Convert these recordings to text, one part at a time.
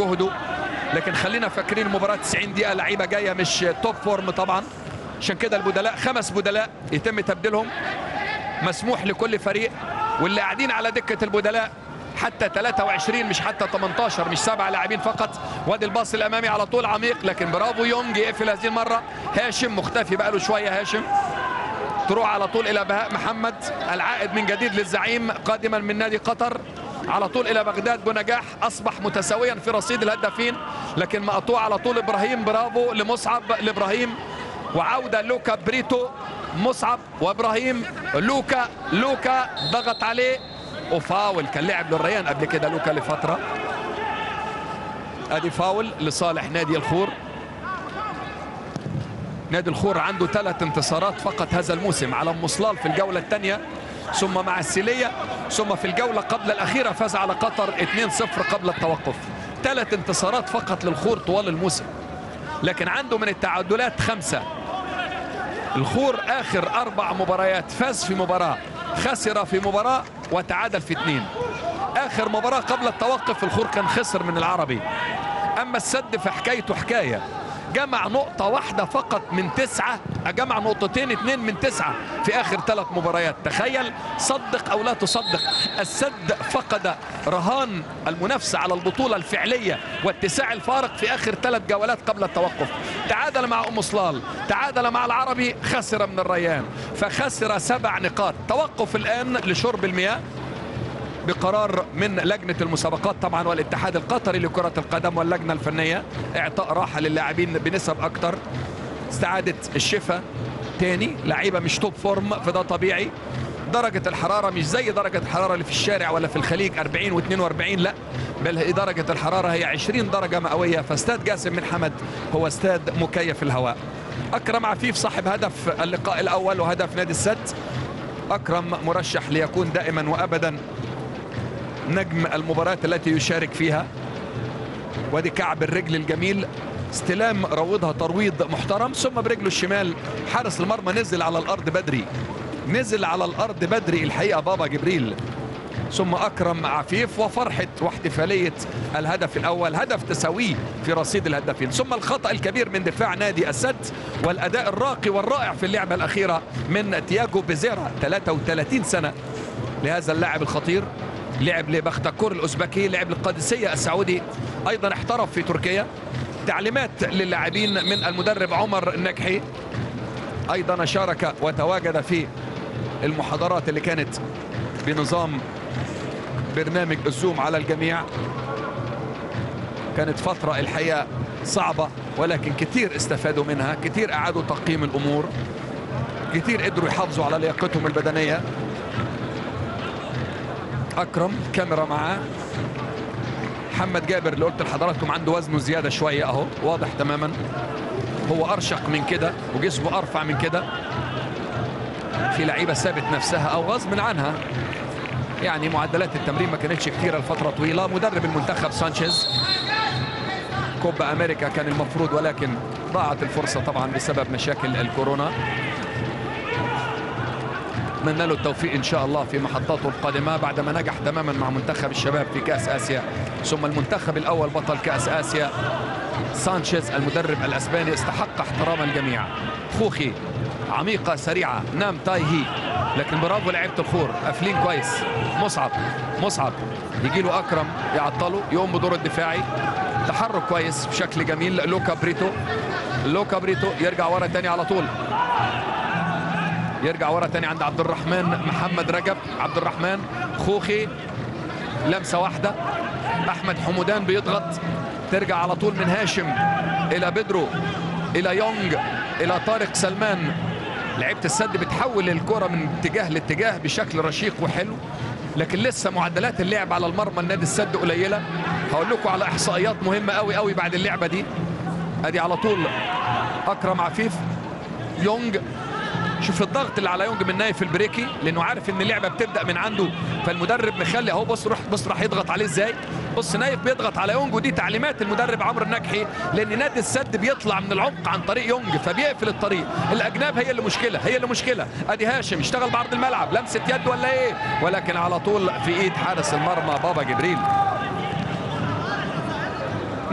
جهده لكن خلينا فاكرين المباراه 90 دقيقه لعيبه جايه مش توب فورم طبعا عشان كده البدلاء خمس بدلاء يتم تبديلهم مسموح لكل فريق واللي قاعدين على دكه البدلاء حتى 23 مش حتى 18 مش سبع لاعبين فقط وادي الباص الامامي على طول عميق لكن برافو يونج يقفل هذه المره هاشم مختفي بقاله شويه هاشم تروح على طول الى بهاء محمد العائد من جديد للزعيم قادما من نادي قطر على طول الى بغداد بنجاح اصبح متساويا في رصيد الهدافين لكن مقطوع على طول ابراهيم برافو لمصعب لابراهيم وعوده لوكا بريتو مصعب وابراهيم لوكا لوكا ضغط عليه وفاول كان لعب للريان قبل كده لوكا لفتره ادي فاول لصالح نادي الخور نادي الخور عنده ثلاث انتصارات فقط هذا الموسم على ام صلال في الجوله الثانيه ثم مع السيليه ثم في الجوله قبل الاخيره فاز على قطر 2-0 قبل التوقف ثلاث انتصارات فقط للخور طوال الموسم لكن عنده من التعادلات خمسه الخور اخر اربع مباريات فاز في مباراه خسر في مباراه وتعادل في اثنين اخر مباراه قبل التوقف الخور كان خسر من العربي اما السد فحكايته حكايه جمع نقطة واحدة فقط من تسعة جمع نقطتين اثنين من تسعة في آخر ثلاث مباريات تخيل صدق أو لا تصدق السد فقد رهان المنافسة على البطولة الفعلية واتساع الفارق في آخر ثلاث جولات قبل التوقف تعادل مع أم صلال تعادل مع العربي خسر من الريان فخسر سبع نقاط توقف الآن لشرب المياه بقرار من لجنة المسابقات طبعا والاتحاد القطري لكرة القدم واللجنة الفنية اعطاء راحة للاعبين بنسب اكتر استعادة الشفاء تاني لعيبة مش توب فورم فده طبيعي درجة الحرارة مش زي درجة الحرارة اللي في الشارع ولا في الخليج 40 و42 لا بل درجة الحرارة هي 20 درجة مئوية فاستاد جاسم بن حمد هو استاد مكيف الهواء أكرم عفيف صاحب هدف اللقاء الأول وهدف نادي السد أكرم مرشح ليكون دائما وأبدا نجم المباراة التي يشارك فيها وادي كعب الرجل الجميل استلام روضها ترويض محترم ثم برجله الشمال حارس المرمى نزل على الارض بدري نزل على الارض بدري الحقيقه بابا جبريل ثم اكرم عفيف وفرحه واحتفاليه الهدف الاول هدف تساويه في رصيد الهدافين ثم الخطا الكبير من دفاع نادي السد والاداء الراقي والرائع في اللعبه الاخيره من تياجو بيزيرا 33 سنه لهذا اللاعب الخطير لعب لبختكور الاوزبكي لعب للقادسيه السعودي ايضا احترف في تركيا تعليمات للاعبين من المدرب عمر النجحي ايضا شارك وتواجد في المحاضرات اللي كانت بنظام برنامج الزوم على الجميع كانت فترة الحقيقة صعبة ولكن كتير استفادوا منها كتير أعادوا تقييم الأمور كتير قدروا يحافظوا على لياقتهم البدنية أكرم كاميرا معاه محمد جابر اللي قلت لحضراتكم عنده وزنه زيادة شوية أهو واضح تماما هو أرشق من كده وجسمه أرفع من كده في لعيبة سابت نفسها أو غصب عنها يعني معدلات التمرين ما كانتش كثيرة لفترة طويلة مدرب المنتخب سانشيز كوبا أمريكا كان المفروض ولكن ضاعت الفرصة طبعا بسبب مشاكل الكورونا نتمنى له التوفيق ان شاء الله في محطاته القادمه بعدما نجح تماما مع منتخب الشباب في كاس اسيا ثم المنتخب الاول بطل كاس اسيا سانشيز المدرب الاسباني استحق احترام الجميع خوخي عميقه سريعه نام تاي هي لكن برافو لعيبه الخور قافلين كويس مصعب مصعب يجي له اكرم يعطله يقوم بدور الدفاعي تحرك كويس بشكل جميل لوكا بريتو لوكا بريتو يرجع ورا تاني على طول يرجع ورا تاني عند عبد الرحمن محمد رجب عبد الرحمن خوخي لمسه واحده احمد حمودان بيضغط ترجع على طول من هاشم الى بدرو الى يونج الى طارق سلمان لعيبه السد بتحول الكره من اتجاه لاتجاه بشكل رشيق وحلو لكن لسه معدلات اللعب على المرمى النادي السد قليله هقول لكم على احصائيات مهمه قوي قوي بعد اللعبه دي ادي على طول اكرم عفيف يونج شوف الضغط اللي على يونج من نايف البريكي لانه عارف ان اللعبه بتبدا من عنده فالمدرب مخلي اهو بص روح بص راح يضغط عليه ازاي بص نايف بيضغط على يونج ودي تعليمات المدرب عمرو النجحي لان نادي السد بيطلع من العمق عن طريق يونج فبيقفل الطريق الاجناب هي اللي مشكله هي اللي مشكله ادي هاشم اشتغل بعرض الملعب لمسه يد ولا ايه ولكن على طول في ايد حارس المرمى بابا جبريل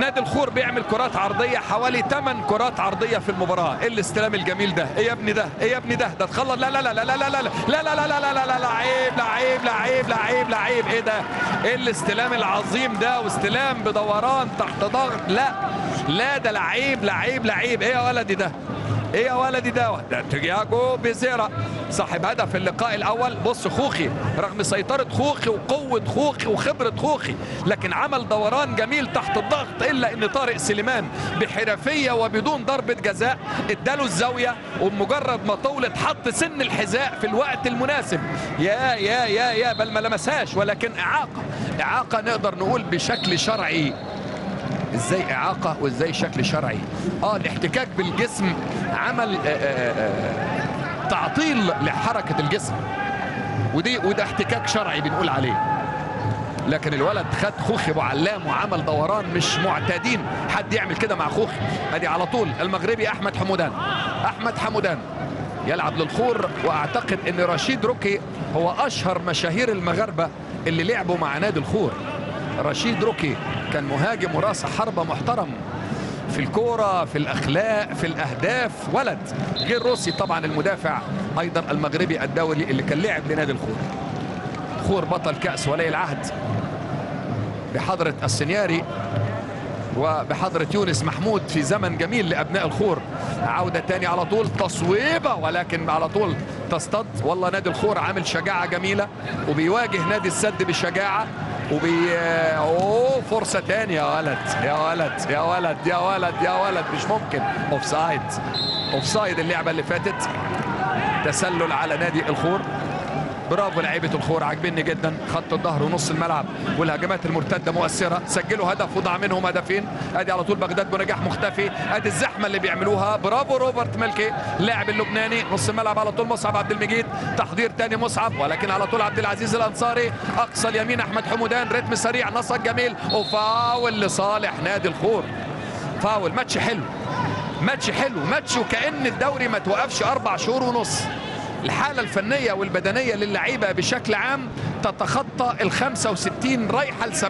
نادي الخور بيعمل كرات عرضيه حوالي 8 كرات عرضيه في المباراه ايه الاستلام الجميل ده ايه يا ابني ده ايه يا ابني ده ده تخلص لا لا لا لا لا لا لا لا لا لا لا لا لا لا لعيب لعيب لعيب لعيب لعيب ايه ده ايه الاستلام العظيم ده واستلام بدوران تحت ضغط لا لا ده لعيب لعيب لعيب ايه يا ولدي ده ايه يا ولدي ده ده تياجو بيزيرا صاحب هدف اللقاء الاول بص خوخي رغم سيطره خوخي وقوه خوخي وخبره خوخي لكن عمل دوران جميل تحت الضغط الا ان طارق سليمان بحرفيه وبدون ضربه جزاء اداله الزاويه وبمجرد ما طولت حط سن الحذاء في الوقت المناسب يا يا يا يا بل ما لمسهاش ولكن اعاقه اعاقه نقدر نقول بشكل شرعي ازاي اعاقه وازاي شكل شرعي اه الاحتكاك بالجسم عمل آآ آآ تعطيل لحركه الجسم ودي وده احتكاك شرعي بنقول عليه لكن الولد خد خوخي ابو علام وعمل دوران مش معتادين حد يعمل كده مع خوخي ادي على طول المغربي احمد حمودان احمد حمودان يلعب للخور واعتقد ان رشيد روكي هو اشهر مشاهير المغاربه اللي لعبوا مع نادي الخور رشيد روكي كان مهاجم وراس حربة محترم في الكورة في الأخلاق في الأهداف ولد غير روسي طبعا المدافع أيضا المغربي الدولي اللي كان لعب لنادي الخور خور بطل كأس ولي العهد بحضرة السنياري وبحضرة يونس محمود في زمن جميل لأبناء الخور عودة تاني على طول تصويبة ولكن على طول تصطد والله نادي الخور عامل شجاعة جميلة وبيواجه نادي السد بشجاعة وبي اوه فرصه تانية يا ولد يا ولد يا ولد يا ولد يا ولد مش ممكن اوف سايد اوف سايد اللعبه اللي فاتت تسلل على نادي الخور برافو لعيبه الخور عاجبني جدا خط الظهر ونص الملعب والهجمات المرتده مؤثره سجلوا هدف وضع منهم هدفين ادي على طول بغداد بنجاح مختفي ادي الزحمه اللي بيعملوها برافو روبرت ملكي اللاعب اللبناني نص الملعب على طول مصعب عبد المجيد تحضير تاني مصعب ولكن على طول عبد العزيز الانصاري اقصى اليمين احمد حمودان رتم سريع نصر جميل وفاول لصالح نادي الخور فاول ماتش حلو ماتش حلو ماتش وكأن الدوري ما توقفش أربع شهور ونص الحالة الفنية والبدنية للعيبة بشكل عام تتخطى ال 65 رايحة ل 70%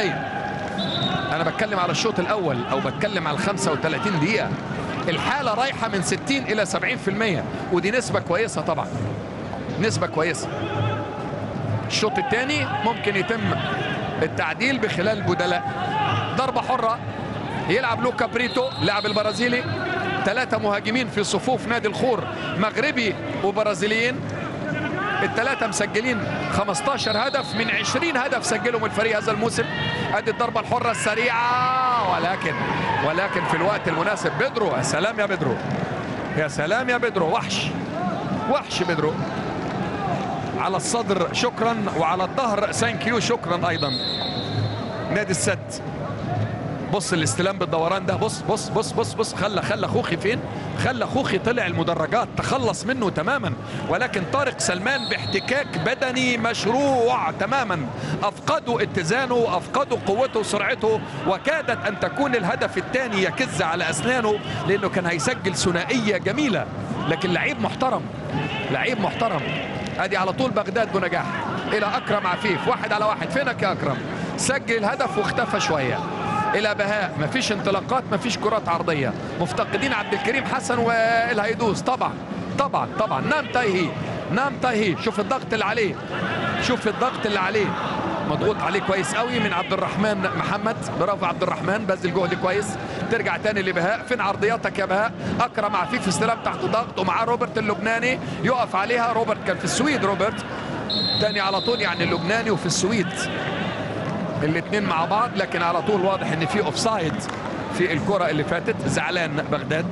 أنا بتكلم على الشوط الأول أو بتكلم على ال 35 دقيقة الحالة رايحة من 60 إلى 70% ودي نسبة كويسة طبعا نسبة كويسة الشوط الثاني ممكن يتم التعديل بخلال بدلاء ضربة حرة يلعب لوكا بريتو لاعب البرازيلي ثلاثة مهاجمين في صفوف نادي الخور مغربي وبرازيليين الثلاثة مسجلين 15 هدف من 20 هدف سجلهم الفريق هذا الموسم ادي الضربة الحرة السريعة ولكن ولكن في الوقت المناسب بدرو يا سلام يا بدرو يا سلام يا بدرو وحش وحش بدرو على الصدر شكرا وعلى الظهر ثانك شكرا ايضا نادي السد بص الاستلام بالدوران ده بص بص بص بص بص خلى خلى خوخي فين خلى خوخي طلع المدرجات تخلص منه تماما ولكن طارق سلمان باحتكاك بدني مشروع تماما افقدوا اتزانه وافقدوا قوته وسرعته وكادت ان تكون الهدف الثاني يكز على اسنانه لانه كان هيسجل ثنائيه جميله لكن لعيب محترم لعيب محترم ادي على طول بغداد بنجاح الى اكرم عفيف واحد على واحد فينك يا اكرم سجل الهدف واختفى شويه الى بهاء مفيش انطلاقات مفيش كرات عرضيه مفتقدين عبد الكريم حسن والهيدوس طبعا طبعا طبعا نام تايهي نام تايهي شوف الضغط اللي عليه شوف الضغط اللي عليه مضغوط عليه كويس قوي من عبد الرحمن محمد برافو عبد الرحمن بذل جهد كويس ترجع تاني لبهاء فين عرضياتك يا بهاء اكرم عفيف استلام تحت ضغط ومعاه روبرت اللبناني يقف عليها روبرت كان في السويد روبرت تاني على طول يعني اللبناني وفي السويد الاثنين مع بعض لكن على طول واضح ان في اوفسايد في الكره اللي فاتت زعلان بغداد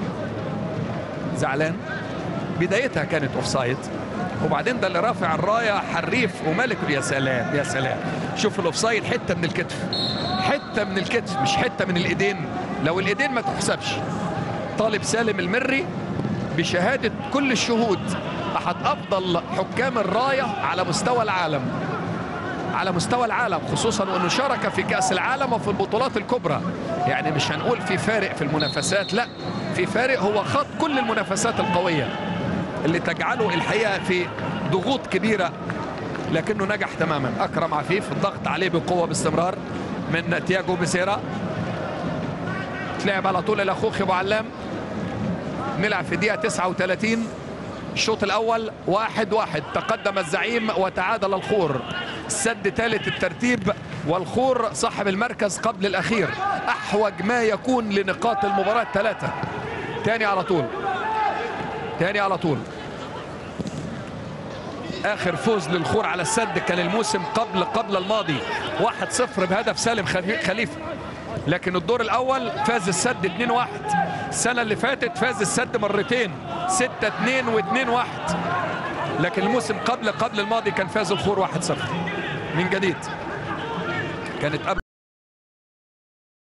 زعلان بدايتها كانت اوفسايد وبعدين ده اللي رافع الرايه حريف وملك يا سلام يا سلام شوف الاوفسايد حته من الكتف حته من الكتف مش حته من الايدين لو الايدين ما تحسبش طالب سالم المري بشهاده كل الشهود احد افضل حكام الرايه على مستوى العالم على مستوى العالم خصوصا وانه شارك في كاس العالم وفي البطولات الكبرى يعني مش هنقول في فارق في المنافسات لا في فارق هو خاض كل المنافسات القويه اللي تجعله الحقيقه في ضغوط كبيره لكنه نجح تماما اكرم عفيف الضغط عليه بقوه باستمرار من تياجو بيسيرا تلعب على طول الى خوخي ابو علام نلعب في دقيقه 39 الشوط الاول واحد واحد تقدم الزعيم وتعادل الخور السد ثالث الترتيب والخور صاحب المركز قبل الاخير احوج ما يكون لنقاط المباراه ثلاثه تاني على طول تاني على طول اخر فوز للخور على السد كان الموسم قبل قبل الماضي 1-0 بهدف سالم خليفه لكن الدور الاول فاز السد 2-1 السنه اللي فاتت فاز السد مرتين 6-2 و2-1 لكن الموسم قبل قبل الماضي كان فاز الخور 1-0 من جديد كانت قبل